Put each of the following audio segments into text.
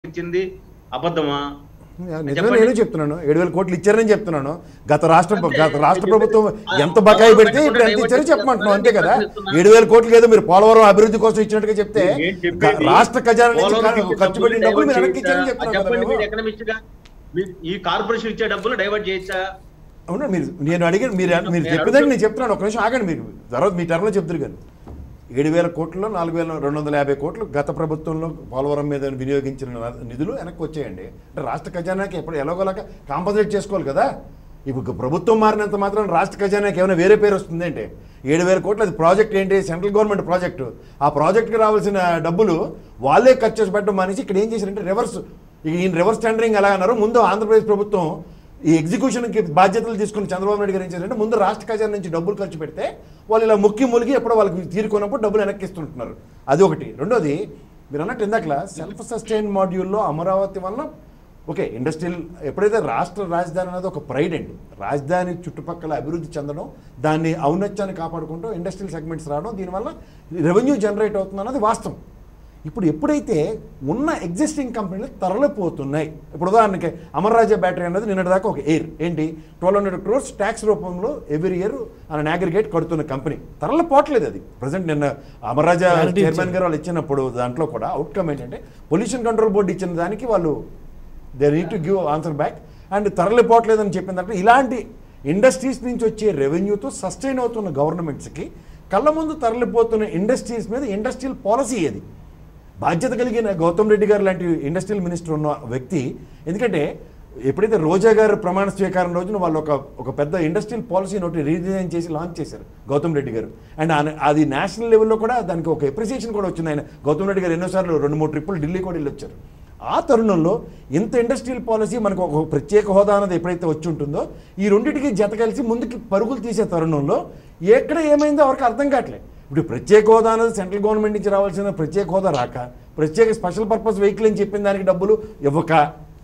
ఇచ్చింది అబద్ధమా నిజమే నేను చెప్తున్నాను ఏడు వేల కోట్లు ఇచ్చారని చెప్తున్నాను గత రాష్ట్ర గత రాష్ట్ర ప్రభుత్వం ఎంత బకాయి పెడితే ఇప్పుడు ఎంత ఇచ్చారో చెప్పమంటున్నాం అంతే కదా ఏడు వేల కోట్లు ఏదో మీరు పోలవరం అభివృద్ధి కోసం ఇచ్చినట్టుగా చెప్తే నేను చెప్పేది గ- రాష్ట్ర ఖజానా నుంచి పోలవరం ఖ- ఇచ్చే ఖర్చు పెట్టిన డబ్బులు మీరు వెనక్కి ఇచ్చారని డైవర్ట్ చెప్తున్నాను కదా చెప్పండి మేము. మీరు ఎకనామిస్ట్ గా మీ- ఈ కార్పొరేషన్ ఇచ్చే డబ్బులు డైవర్ట్ చేయొచ్చా అవునా మీరు నేను అడిగాను మీరు మీరు నేను చెప్పేదానికి నేను చెప్తున్నాను ఒక నిమిషం ఆగండి మీరు తర్వాత మీ టర్మ్లో చెప్తారు కానీ ఏడు వేల కోట్లలో నాలుగు వేల రెండు వందల యాభై కోట్లు గత ప్రభుత్వంలో పోలవరం మీద వినియోగించిన న- నిధులు వెనక్కి వచ్చాయండి అంటే రాష్ట్ర ఖజానాకి ఎప్పుడు ఎలాగోలాగా కాంపన్సేట్ చేసుకోవాలి కదా ఇప్పుడు ప్రభుత్వం మారినంత మాత్రం రాష్ట్ర ఖజానాకి ఏమైనా వేరే పేరు వస్తుంది అంటే ఏడు వేల కోట్లు అది ప్రాజెక్ట్ ఏంటి సెంట్రల్ గవర్నమెంట్ ప్రాజెక్టు ఆ ప్రాజెక్ట్కి రావాల్సిన డబ్బులు వాళ్ళే ఖర్చు చేసి పెట్టడం మానేసి ఇక్కడ ఏం చేశారంటే రివర్స్ ఈయన రివర్స్ టెండరింగ్ ఎలా అన్నారు ముందు ఆంధ్రప్రదేశ్ ప్రభుత్వం ఈ ఎగ్జిక్యూషన్కి బాధ్యతలు తీసుకుని చంద్రబాబు నాయుడు గారు ఏం చేశారంటే ముందు రాష్ట్ర ఖజానా నుంచి డబ్బులు ఖర్చు పెడితే వాళ్ళు ఇలా ముక్కి ములిగి ఎప్పుడో వాళ్ళకి తీరుకున్నప్పుడు డబ్బులు వెనక్కిస్తుంటున్నారు అది ఒకటి రెండోది మీరు అన్నట్టు ఇందాకలా సెల్ఫ్ సస్టైన్ మాడ్యూల్లో అమరావతి వల్ల ఓకే ఇండస్ట్రియల్ ఎప్పుడైతే రాష్ట్ర రాజధాని అనేది ఒక ప్రైడ్ అండి రాజధాని చుట్టుపక్కల అభివృద్ధి చెందడం దాన్ని ఔన్నత్యాన్ని కాపాడుకుంటూ ఇండస్ట్రియల్ సెగ్మెంట్స్ రావడం దీనివల్ల రెవెన్యూ జనరేట్ అవుతుంది అన్నది వాస్తవం ఇప్పుడు ఎప్పుడైతే ఉన్న ఎగ్జిస్టింగ్ కంపెనీలు తరలిపోతున్నాయి ఇప్పుడు ఉదాహరణకి అమర్రాజా బ్యాటరీ అన్నది నిన్నటిదాకా ఒక ఎయిర్ ఏంటి ట్వెల్వ్ హండ్రెడ్ క్రోర్స్ ట్యాక్స్ రూపంలో ఎవ్రీ ఇయర్ అని అగ్రిగేట్ కడుతున్న కంపెనీ తరలిపోవట్లేదు అది ప్రజెంట్ నిన్న అమర్రాజా Clarity చైర్మన్ గారు వాళ్ళు ఇచ్చినప్పుడు దాంట్లో కూడా అవుట్కమ్ ఏంటంటే పొల్యూషన్ కంట్రోల్ బోర్డు ఇచ్చిన దానికి వాళ్ళు they need to give answer back and తరలిపోవట్లేదని చెప్పిన దాంట్లో ఇలాంటి ఇండస్ట్రీస్ నుంచి వచ్చే రెవెన్యూతో సస్టైన్ అవుతున్న గవర్నమెంట్స్కి కళ్ళ ముందు తరలిపోతున్న ఇండస్ట్రీస్ మీద ఇండస్ట్రియల్ పాలసీ ఏది బాధ్యత కలిగిన గౌతమ్ రెడ్డి గారు లాంటి ఇండస్ట్రియల్ మినిస్టర్ ఉన్న వ్యక్తి ఎందుకంటే ఎప్పుడైతే రోజా గారు ప్రమాణ స్వీకారం రోజున వాళ్ళు ఒక ఒక పెద్ద ఇండస్ట్రియల్ పాలసీ నోటి రీడిజైన్ చేసి లాంచ్ చేశారు గౌతమ్ రెడ్డి గారు అండ్ ఆన- అది నేషనల్ లెవెల్లో కూడా దానికి ఒక ఎప్రిసియేషన్ కూడా వచ్చింది ఆయన గౌతమ్ రెడ్డి గారు ఎన్నోసార్లు రెండు మూడు ట్రిప్పులు ఢిల్లీ కూడా వెళ్ళి వచ్చారు ఆ తరుణంలో ఇంత ఇండస్ట్రియల్ పాలసీ మనకు ఒక ప్రత్యేక హోదా అనేది ఎప్పుడైతే వచ్చి ఉంటుందో ఈ రెండింటికి జత కలిసి ముందుకి పరుగులు తీసే తరుణంలో ఎక్కడ ఏమైందో ఎవరికి అర్థం కావట్లేదు ఇప్పుడు ప్రత్యేక హోదా అనేది సెంట్రల్ గవర్నమెంట్ నుంచి రావాల్సిన ప్రత్యేక హోదా రాక ప్రత్యేక స్పెషల్ పర్పస్ వెహికల్ అని చెప్పిన దానికి డబ్బులు ఇవ్వక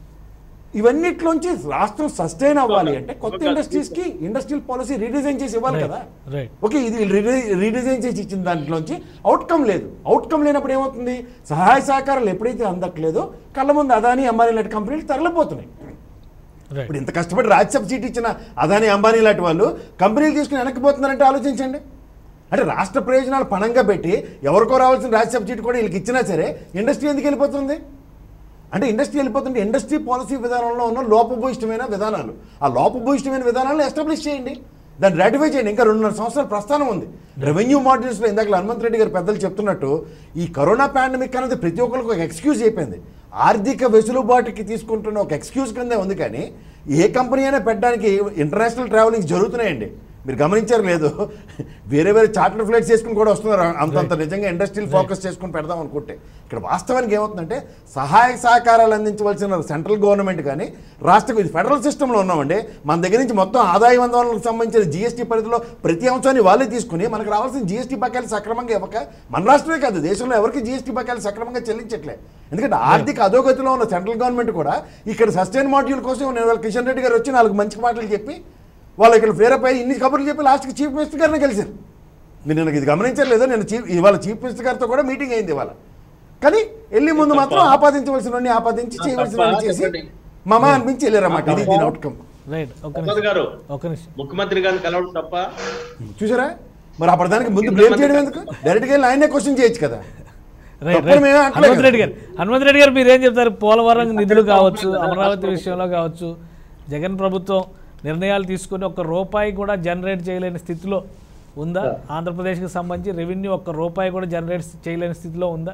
ఇవన్నిట్లోంచి రాష్ట్రం సస్టైన్ అవ్వాలి అంటే కొత్త ఇండస్ట్రీస్ కి ఇండస్ట్రియల్ పాలసీ రీడిజైన్ చేసి ఇవ్వాలి కదా రైట్ ఓకే ఇది రీడి- రీడిజైన్ చేసి ఇచ్చిన దాంట్లోంచి అవుట్కమ్ లేదు అవుట్కమ్ లేనప్పుడు ఏమవుతుంది సహాయ సహకారాలు ఎప్పుడైతే అందట్లేదో కళ్ళ ముందు అదాని అంబానీ లాంటి కంపెనీలు తరలిపోతున్నాయి రైట్ ఇప్పుడు ఇంత కష్టపడి రాజ్యసభ సీట్ ఇచ్చిన అదాని అంబానీ లాంటి వాళ్ళు కంపెనీలు తీసుకుని వెనక్కిపోతున్నారంటే ఆలోచించండి అంటే రాష్ట్ర ప్రయోజనాలు పణంగా పెట్టి ఎవరికో రావాల్సిన రాజ్యసభ సీట్ కూడా వీళ్ళకి ఇచ్చినా సరే ఇండస్ట్రీ ఎందుకు వెళ్ళిపోతుంది అంటే ఇండస్ట్రీ వెళ్ళిపోతుంటే ఇండస్ట్రీ పాలసీ విధానంలో ఉన్న లోపభూయిష్టమైన విధానాలు ఆ లోపభూయిష్టమైన విధానాలను ఎస్టాబ్లిష్ చేయండి దాన్ని రాటిఫై చేయండి ఇంకా రెండున్నర సంవత్సరాల ప్రస్థానం ఉంది రెవెన్యూ మాడ్యూల్స్లో ఇందాక హనుమంత్ రెడ్డి గారు పెద్దలు చెప్తున్నట్టు ఈ కరోనా పాండమిక్ అనేది ప్రతి ఒక్కరికి ఒక ఎక్స్క్యూజ్ అయిపోయింది ఆర్థిక వెసులుబాటుకి తీసుకుంటున్న ఒక ఎక్స్క్యూజ్ కిందే ఉంది కానీ ఏ కంపెనీ అయినా పెట్టడానికి ఇంటర్నేషనల్ ట్రావెలింగ్ జరుగుతున్నాయండి మీరు గమనించారు లేదు వేరే వేరే చార్టర్ ఫ్లైట్స్ చేసుకుని కూడా వస్తున్నారు అంతంత నిజంగా ఇండస్ట్రియల్ ఫోకస్ చేసుకుని పెడదాం అనుకుంటే ఇక్కడ వాస్తవానికి ఏమవుతుందంటే సహాయ సహకారాలు అందించవలసిన సెంట్రల్ గవర్నమెంట్ కానీ రాష్ట్ర ఇది ఫెడరల్ సిస్టంలో ఉన్నామండి మన దగ్గర నుంచి మొత్తం ఆదాయ వనరులకు సంబంధించిన జీఎస్టీ పరిధిలో ప్రతి అంశాన్ని వాళ్ళే తీసుకుని మనకు రావాల్సిన జీఎస్టీ బకాయిలు సక్రమంగా ఇవ్వక మన రాష్ట్రమే కాదు దేశంలో ఎవరికి జీఎస్టీ బకాయిలు సక్రమంగా చెల్లించట్లే ఎందుకంటే ఆర్థిక అధోగతిలో ఉన్న సెంట్రల్ గవర్నమెంట్ కూడా ఇక్కడ సస్టైన్ మాడ్యూల్ కోసం నేను వాళ్ళ కిషన్ రెడ్డి గారు వచ్చి నాలుగు మంచి మాటలు చెప్పి వాళ్ళు ఇక్కడ వేరేపై ఇన్ని కబుర్లు చెప్పి లాస్ట్కి చీఫ్ మినిస్టర్ గారిని కలిశారు మీరు నాకు ఇది గమనించలేదు నేను చీఫ్ ఇవాళ చీఫ్ మినిస్టర్ గారితో కూడా మీటింగ్ అయింది ఇవాళ కానీ వెళ్ళి ముందు మాత్రం ఆపాదించవలసిన ఆపాదించి చేయవలసిన చేసి చెప్పండి. మమ అనిపించి వెళ్ళారన్నమాట ఇది దీని అవుట్కమ్ రైట్ ఒక ప్రసాద్ నిమిషం గారు ఒక నిమిషం ముఖ్యమంత్రి గారిని కలవడం తప్ప చూసారా మరి అప్పుడు దానికి ముందు బ్లేమ్ చేయడం ఎందుకు డైరెక్ట్గా వెళ్ళి ఆయనే క్వశ్చన్ చేయొచ్చు కదా రైట్ తప్పని మేమే అనట్లేదు హనుమంత్ కదా. రెడ్డి గారు హనుమంత్ రెడ్డి గారు మీరు ఏం చెప్తారు పోలవరం నిధులు కావచ్చు అమరావతి విషయంలో కావచ్చు జగన్ ప్రభుత్వం నిర్ణయాలు తీసుకుని ఒక్క రూపాయి కూడా జనరేట్ చేయలేని స్థితిలో ఉందా ఆంధ్రప్రదేశ్కి సంబంధించి రెవెన్యూ ఒక్క రూపాయి కూడా జనరేట్ చేయలేని స్థితిలో ఉందా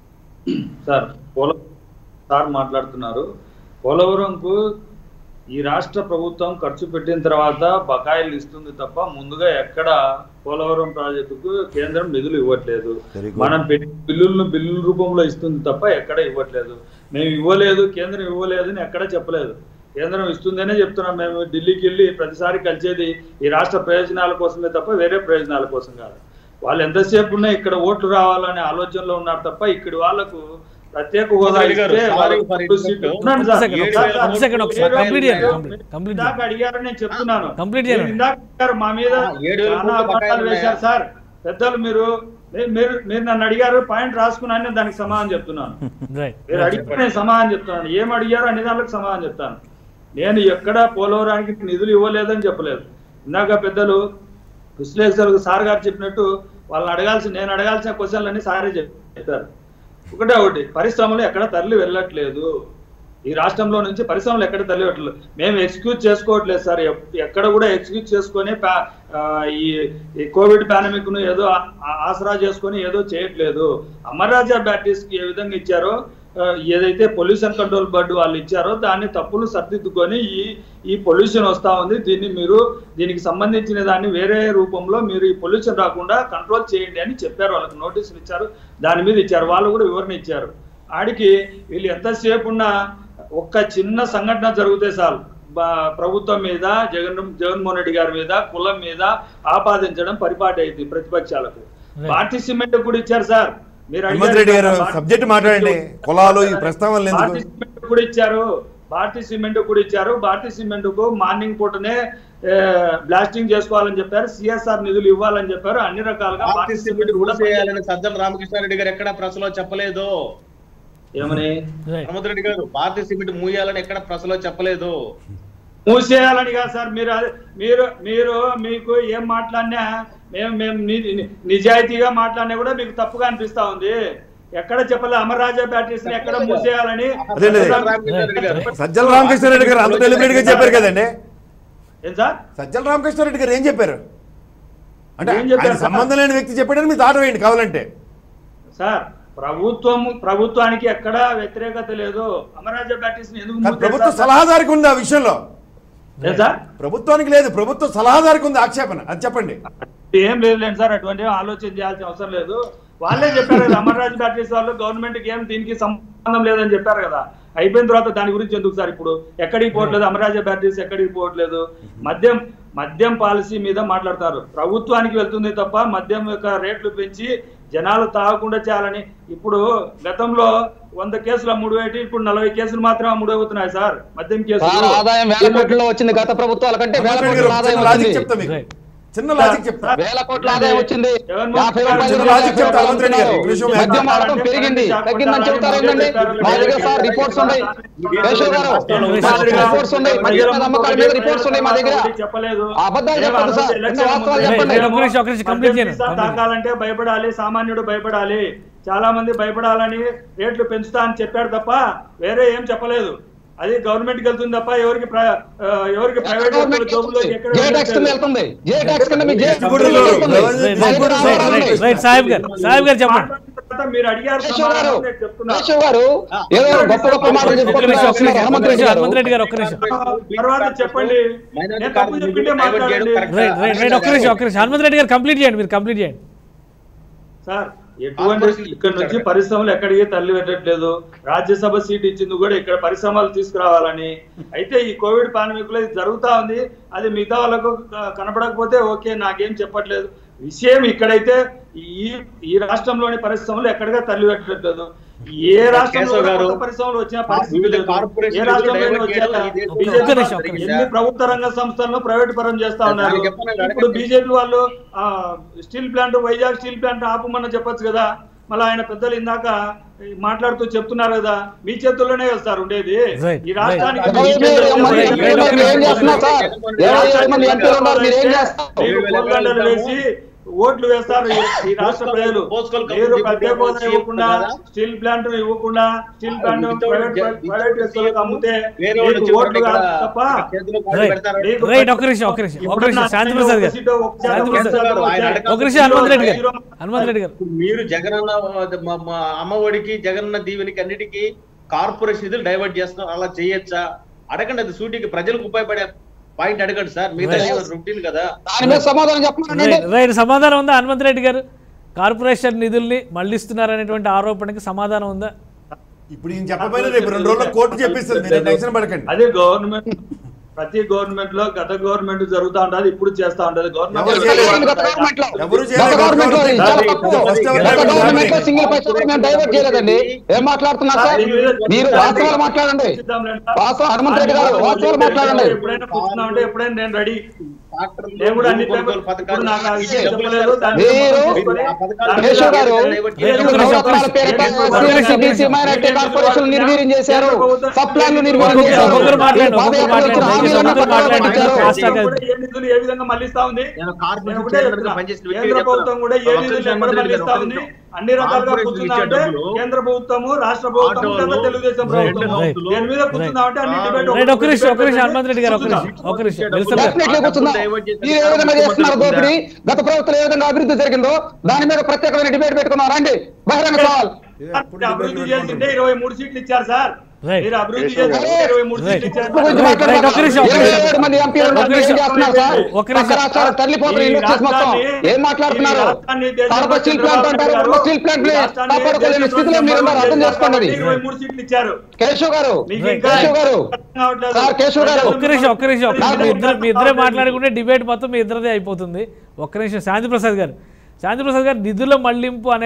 సార్ పోల సార్ మాట్లాడుతున్నారు పోలవరంకు ఈ రాష్ట్ర ప్రభుత్వం ఖర్చు పెట్టిన తర్వాత బకాయిలు ఇస్తుంది తప్ప ముందుగా ఎక్కడ పోలవరం ప్రాజెక్టుకు కేంద్రం నిధులు ఇవ్వట్లేదు Very good. మనం పెట్టి బిల్లులను బిల్లుల రూపంలో ఇస్తుంది తప్ప ఎక్కడ ఇవ్వట్లేదు మేము ఇవ్వలేదు కేంద్రం ఇవ్వలేదు అని ఎక్కడ చెప్పలేదు కేంద్రం ఇస్తుందనే చెప్తున్నాం మేము ఢిల్లీకి వెళ్ళి ప్రతిసారి కలిసేది ఈ రాష్ట్ర ప్రయోజనాల కోసమే తప్ప వేరే ప్రయోజనాల కోసం కాదు వాళ్ళు ఎంతసేపు ఉన్నా ఇక్కడ ఓట్లు రావాలనే ఆలోచనలో ఉన్నారు తప్ప ఇక్కడ వాళ్ళకు ప్రత్యేక హోదా మోదీ గారు, ఇస్తే sorry వాళ్ళకు for ఫుల్ సీట్లు. interrupt. ఉండండి ఒక సార్. second, ఒక సార్, second, సార్, ఒక second, ఒక second. మీరు Complete చేయండి, మీరు complete- complete ఇందాక చేయండి. అడిగారని నేను చెప్తున్నాను Complete మీరు చేయండి. ఇందాక అడిగారు మా మీద ఆ, ఏడు వేల చాలా కోట్ల బకాయిలు అబద్ధాలు వేశారు ఉన్నాయా? సార్ పెద్దలు మీరు మీ- మీరు మీరు నన్ను అడిగారు పాయింట్ రాసుకున్నాను నేను దానికి సమాధానం చెప్తున్నాను రైట్ మీరు అడిగితే నేను సమాధానం చెప్తున్నాను ఏం అడిగారో అన్ని దానికి సమాధానం చెప్తాను నేను ఎక్కడ పోలవరానికి నిధులు ఇవ్వలేదని చెప్పలేదు ఇందాక పెద్దలు విశ్లేషకులకు సార్ గారు చెప్పినట్టు వాళ్ళని అడగాల్సిన నేను అడగాల్సిన క్వశ్చన్లన్నీ సారే చెప్పారు ఒకటే ఒకటి పరిశ్రమలు ఎక్కడ తరలి వెళ్ళట్లేదు ఈ రాష్ట్రంలో నుంచి పరిశ్రమలు ఎక్కడ తరలి వెళ్ళట్లేదు మేము ఎక్స్క్యూజ్ చేసుకోవట్లేదు సార్ ఎప్- ఎక్కడ కూడా ఎక్స్క్యూజ్ చేసుకొని పా- ఆ, ఈ ఈ కోవిడ్ పాండమిక్ ను ఏదో ఆ- ఆ- ఆసరా చేసుకొని ఏదో చేయట్లేదు అమర్ రాజా బ్యాటరీస్ కి ఏ విధంగా ఇచ్చారో ఆ, ఏదైతే పొల్యూషన్ కంట్రోల్ బోర్డు వాళ్ళు ఇచ్చారో దాన్ని తప్పులు సర్దిద్దుకొని ఈ ఈ పొల్యూషన్ వస్తా ఉంది దీన్ని మీరు దీనికి సంబంధించిన దాన్ని వేరే రూపంలో మీరు ఈ పొల్యూషన్ రాకుండా కంట్రోల్ చేయండి అని చెప్పారు వాళ్ళకి నోటీసులు ఇచ్చారు దాని మీద ఇచ్చారు వాళ్ళు కూడా వివరణ ఇచ్చారు ఆడికి వీళ్ళు ఎంతసేపు ఉన్నా ఒక్క చిన్న సంఘటన జరిగితే చాలు బా- ప్రభుత్వం మీద జగన్ జగన్మోహన్ రెడ్డి గారి మీద కులం మీద ఆపాదించడం పరిపాటి అయింది ప్రతిపక్షాలకు పార్టీ సిమెంట్ కూడా ఇచ్చారు సార్ మీరు హనుమంత్ అడిగారు రెడ్డి గారు కదా, భారతీ సబ్జెక్ట్ మాట్లాడండి కులాలు ఈ ప్రస్తావనలు ఎందుకు భారతీ సిమెంట్ కూడా ఇచ్చారు భారతీ సిమెంట్ కూడా ఇచ్చారు భారతీ సిమెంట్ కు మార్నింగ్ పూటనే ఏ, బ్లాస్టింగ్ చేసుకోవాలని చెప్పారు సిఎస్ఆర్ నిధులు ఇవ్వాలని చెప్పారు అన్ని రకాలుగా భారతీయ భారతీ సిమెంట్ సిమెంట్ కూడా మూసేయాలని సజ్జల రామకృష్ణారెడ్డి గారు ఎక్కడ ప్రసలో చెప్పలేదు ఏమని రైట్ హనుమంత్ రెడ్డి గారు భారతీయ సిమెంట్ మూయాలని ఎక్కడ ప్రసలో చెప్పలేదు మూసేయాలని కాదు సార్ మీరు అదే- మీరు మీరు మీకు ఏం మాట్లాడినా మేము మేము ని- ని- నిజాయితీగా మాట్లాడినా కూడా మీకు తప్పుగా అనిపిస్తా ఉంది ఎక్కడ చెప్పలే అమర్రాజా బ్యాటరీస్ ని ఎక్కడ మూసేయాలని అదేంటి? సజ్జల రామకృష్ణారెడ్డి గారు సజ్జల రామకృష్ణారెడ్డి గారు అంత డెలిబరేట్ గా చెప్పారు కదండి ఏం సార్ సజ్జల రామకృష్ణారెడ్డి గారు ఏం చెప్పారు అంటే ఏం చెప్పారు ఆయన సార్? సంబంధం లేని వ్యక్తి చెప్పాడని మీ తాట వేయండి కావాలంటే సార్ ప్రభుత్వం ప్రభుత్వానికి ఎక్కడ వ్యతిరేకత లేదు అమరాజా బ్యాటరీస్ ని ఎందుకు కానీ ప్రభుత్వ మూసేశారు? సలహాదారికి ఉంది ఆ విషయంలో ఏం సార్ ప్రభుత్వానికి లేదు ప్రభుత్వ సలహాదారికి ఉంది ఆక్షేపణ అది చెప్పండి ఏం లేదులేండి సార్ అటువంటి ఆలోచన చేయాల్సిన అవసరం లేదు వాళ్ళే చెప్పారు కదా అమర్రాజ్ బ్యాటరీస్ వాళ్ళు గవర్నమెంట్ కి ఏం దీనికి సంబంధం లేదని చెప్పారు కదా అయిపోయిన తర్వాత దాని గురించి ఎందుకు సార్ ఇప్పుడు ఎక్కడికి పోవట్లేదు అమరాజ బ్యాటరీస్ ఎక్కడికి పోవట్లేదు మద్యం మద్యం పాలసీ మీద మాట్లాడతారు ప్రభుత్వానికి వెళ్తుంది తప్ప మద్యం యొక్క రేట్లు పెంచి జనాలు తాగకుండా చేయాలని ఇప్పుడు గతంలో వంద కేసులు అమ్ముడు ఇప్పుడు నలభై కేసులు మాత్రం అమ్ముడవుతున్నాయి సార్ మద్యం సార్ కేసులు ఆదాయం వేల కోట్లలో వచ్చింది గత ప్రభుత్వాల కంటే వేల హనుమంత్ రెడ్డి కోట్ల గారు ఆదాయం చిన్న లాజిక్ వచ్చింది చెప్తా మీకు Right. చిన్న లాజిక్ చెప్తా వేల కోట్ల ఆదాయం వచ్చింది జగన్మోహన్ యాభై రెడ్డి రూపాయలు చిన్న లాజిక్ చెప్తా హనుమంత్ రెడ్డి గారు. ఒక నిమిషం మద్యం ఆగండి. వాడకం పెరిగింది తగ్గిందని చెబుతారు ఏంటండి మా దగ్గర సార్ రిపోర్ట్స్ ఉన్నాయి కేశవ్ గారు మా దగ్గర రిపోర్ట్స్ ఉన్నాయి మద్యం మీద అమ్మకాల మీద రిపోర్ట్స్ ఉన్నాయి మా దగ్గర చెప్పలేదు ఆ అబద్ధాలు చెప్పొద్దు సార్. అన్ని వాస్తవాలు చెప్పండి. రైట్, ఒక్క నిమిషం, ఒక్క నిమిషం, complete చేయండి. మద్యం సీసా తాకాలంటే భయపడాలి సామాన్యుడు భయపడాలి చాలా మంది భయపడాలని రేట్లు పెంచుతా అని చెప్పాడు తప్ప వేరే ఏం చెప్పలేదు అది గవర్నమెంట్ కి వెళ్తుంది తప్ప ఎవరికి ప్ర- ఆ, ఎవరికి ప్రైవేట్ వ్యక్తుల జోబులోకి ఎక్కడ జే ట్యాక్స్ కింద వెళ్తుంది జే ట్యాక్స్ కింద మీ జే ఇప్పుడు కింద వెళ్తుంది. రైట్, మా దగ్గర రైట్, ఆధారాలు రైట్, ఉన్నాయి. రైట్, సాహిబ్ గారు సాహిబ్ గారు చెప్పండి మాట్లాడిన తర్వాత మీరు అడిగారు కేశవ్ గారు సమాధానం నేను చెప్తున్నా. కేశవ్ గారు ఏదో గొప్ప గొప్ప మాటలు ఒక్క నిమిషం ఒక్క చెప్పుకుంటున్నారు నిమిషం హనుమంత్ రెడ్డి గారు హనుమంత్ రెడ్డి గారు ఒక్క నిమిషం తర్వాత చెప్పండి నేను తప్పు చెప్పింటే మాట్లాడండి రైట్ రైట్ రైట్ ఒక్క నిమిషం ఒక్క నిమిషం హనుమంత్ రెడ్డి గారు కంప్లీట్ చేయండి మీరు కంప్లీట్ చేయండి సార్ ఎటువంటి ఇక్కడ నుంచి పరిశ్రమలు ఎక్కడికి తల్లి పెట్టట్లేదు రాజ్యసభ సీట్ ఇచ్చింది కూడా ఇక్కడ పరిశ్రమలు తీసుకురావాలని అయితే ఈ కోవిడ్ పాండమిక్ లో ఇది జరుగుతా ఉంది అది మిగతా వాళ్ళకు క- కనపడకపోతే ఓకే నాకేం చెప్పట్లేదు విషయం ఇక్కడైతే ఈ ఈ రాష్ట్రంలోని పరిశ్రమలు ఎక్కడిగా తల్లి పెట్టట్లేదు ఏ రాష్ట్రంలో కేశవ్ గారు, కొత్త పరిశ్రమలు వచ్చిన పరిస్థితి వివిధ లేదు. కార్పొరేషన్ ఏ రాష్ట్రంలో డైవర్ట్ వచ్చాక చేయడం ఈ దేశంలో బీజేపీ ఒక్క నిమిషం, ఒక్క వాళ్ళు నిమిషం. ఎన్ని ప్రభుత్వ రంగ సంస్థలను ప్రైవేట్ పరం చేస్తా ఉన్నారు దానికి చెప్పండి, అడగండి. ఇప్పుడు బీజేపీ వాళ్ళు ఆ, steel plant Vizag steel plant ఆపమని చెప్పొచ్చు కదా మళ్ళీ ఆయన పెద్దలు ఇందాక మాట్లాడుతూ చెప్తున్నారు కదా మీ చేతుల్లోనే కదా సార్ ఉండేది Right, ఈ రాష్ట్రానికి right. మీ ఇరవై చేతుల్లో ఏడు మంది ఉండేది. ఎంపీలు ఉన్నారు, మీరు ఏం చేస్తున్నారు సార్ ఇరవై ఏడు మంది ఎంపీలు ఉన్నారు మీరు ఏం చేస్తారు మీరు కోల్గండలు వేసి ఓట్లు వేస్తారు ఈ- ఈ రాష్ట్ర ప్రజలు పోస్కోల్ కంపెనీ మీరు ఇప్పుడు ప్రత్యేక హోదా సీఎం ఇవ్వకుండా కదా? స్టీల్ ప్లాంట్ ఇవ్వకుండా స్టీల్ ప్లాంట్ వితౌట్ ప్రైవేట్ జ- ప్రైవేట్ వ్యక్తులకు అమ్ముతే వేరే వాళ్ళు మీకు చెప్పండి ఓట్లు ఇక్కడ కాదు తప్ప చేతిలో కాళ్ళు రైట్ పెడతారు. మీకు రైట్ ఒక్క నిమిషం ఒక్క నిమిషం ఒక్క నిమిషం శాంతి ప్రసాద్ గారు శాంతి ప్రసాద్ గారు, ఆయన అడగ- ఒక నిమిషం హనుమంత్ రెడ్డి గారు హనుమంత్ రెడ్డి గారు మీరు జగనన్న మ- మ- అమ్మఒడికి జగనన్న దీవెనికి అన్నిటికీ కార్పొరేషన్ నిధులు డైవర్ట్ చేస్తున్నారు అలా చేయొచ్చా అడగండి అది సూటికి ప్రజలకు ఉపయోగపడే పాయింట్ అడగండి సార్ మిగతా Right. రొటీన్ కదా దాని మీద సమాధానం చెప్పండి రైట్ రైట్ సమాధానం ఉందా హనుమంత్ రెడ్డి గారు కార్పొరేషన్ నిధుల్ని మళ్లిస్తున్నారనేటువంటి ఆరోపణకి సమాధానం ఉందా ఇప్పుడు ఈయన చెప్పబోయిన రేపు రెండు రోజుల్లో కోర్టు చెప్పిస్తుంది మీరు టెన్షన్ పడకండి అదే గవర్నమెంట్ ప్రతి గవర్నమెంట్ లో గత గవర్నమెంట్ జరుగుతా ఉంటది ఇప్పుడు చేస్తా ఉంటది ఎవరు గవర్నమెంట్ చేయలేదు? గత గవర్నమెంట్ లో ఎవరు గత చేయలేదు? గవర్నమెంట్ లో ఇది చాలా తప్పు ఫస్ట్ ఎవరు గత చేయలేదు? గవర్నమెంట్ లో సింగిల్ పైసా మేము డైవర్ట్ చేయలేదండి ఏం మాట్లాడుతున్నారు సార్ మీరు వాస్తవాలు మాట్లాడండి వాస్తవం హనుమంత్ రెడ్డి గారు వాస్తవాలు మాట్లాడండి ఎప్పుడైనా కూర్చున్నా ఉంటే ఎప్పుడైనా నేను రెడీ ట్రాక్టర్లు, నేను కూడా అన్ని భూ కొనుగోలు ఇప్పుడు నాకు ఆ విషయం డబ్బులు చెప్పలేదు. దాన్ని మీరు తీసుకొని ఆ పథకాలు కేశవ్ గారు డైవర్ట్ రేపు చేయాలి. నవరత్నాల పేరిట ఎస్సీ, బీసీ, మైనారిటీ కార్పొరేషన్ నిర్వీర్యం చేశారు సప్లాన్లు నిర్వీర్యం ఒక్కొక్కరు- చేశారు ఒక్కొక్కరు మాట్లాడండి, పాదయాత్రలో ఒక్కొక్కరు వచ్చిన మాట్లాడండి, హామీలను ఒక్కొక్కరు పక్కన మాట్లాడండి. పెట్టించారు. ఫాస్ట్ గా- కూడా ఏ నిధులు ఏ విధంగా మళ్ళిస్తా ఉంది నేను కార్పొరేషన్ నేను ఒకటే చైర్మన్ గా చెప్తున్నా. పనిచేసిన వ్యక్తిగా కేంద్ర ప్రభుత్వం చెప్తున్నా. కూడా ఏ ఒక్క నిధులు నిమిషం ఎక్కడ మంత్రి గారు, మళ్ళిస్తా ఒక్క ఉంది నిమిషం. అన్ని రకాలుగా కార్పొరేషన్ కూర్చున్నా ఇచ్చే అంటే డబ్బులు కేంద్ర ప్రభుత్వము రాష్ట్ర ప్రభుత్వం ఆటోలు, లేదా తెలుగుదేశం రైట్, ప్రభుత్వం రైట్. దేని మీద కూర్చున్నా అంటే అన్ని డిబేట్ రైట్ ఒక్క నిమిషం ఒక్క నిమిషం హనుమంత్ రెడ్డి గారు ఒక్క నిమిషం ఒక్క నిమిషం నిల్సన్ గారు డెఫినెట్లీ కూర్చుందాం మీరు ఏ విధంగా చేస్తున్నారు దోపిడీ గత ప్రభుత్వం ఏ విధంగా అభివృద్ధి జరిగిందో దాని మీద ప్రత్యేకమైన డిబేట్ పెట్టుకున్నాం రండి బహిరంగ సవాల్ అంటే అభివృద్ధి చేసింటే ఇరవై మూడు సీట్లు ఇచ్చారు సార్ రైట్. మీరు అభివృద్ధి చేసింటే ఇరవై మూడు సీట్లు ఇచ్చారు గురించి రైట్, రైట్, ఒక్క నిమిషం, ఒక్క ఇరవై నిమిషం. ఏడు మంది ఎంపీలు ఒక్క ఏం నిమిషం. చేస్తున్నారు సార్ ఒక్క నిమిషం. పక్క రాష్ట్రాలు తల్లిపోతున్న ఈ ఇండస్ట్రీస్ మొత్తం రాష్ట్రాన్ని- ఏం మాట్లాడుతున్నారు ఈ రాష్ట్రాన్ని దేశంలో కడప స్టీల్ ప్లాంట్ అంటారు చంద్రబాబు రెండో స్టీల్ ప్లాంట్ ని ఈ రాష్ట్రాన్ని కాపాడుకోలేని స్థితిలో దేశంలో మీరు అర్థం చేసుకోండి అది. ఇరవై మూడు సీట్లు ఇచ్చారు కేశవ్ గారు మీకు రైట్. ఇంకా కేశవ్ గారు అర్థం కావట్లేదు. సార్, కేశవ్ గారు. ఒక్క నిమిషం ఒక్క నిమిషం ఒక్క నిమిషం. మీ ఇద్దరు మీ ఇద్దరే మాట్లాడుకుంటే డిబేట్ మొత్తం మీ ఇద్దరిదే అయిపోతుంది ఒక్క నిమిషం శాంతి ప్రసాద్ గారు శాంతి ప్రసాద్ గారు నిధుల మళ్లింపు అనే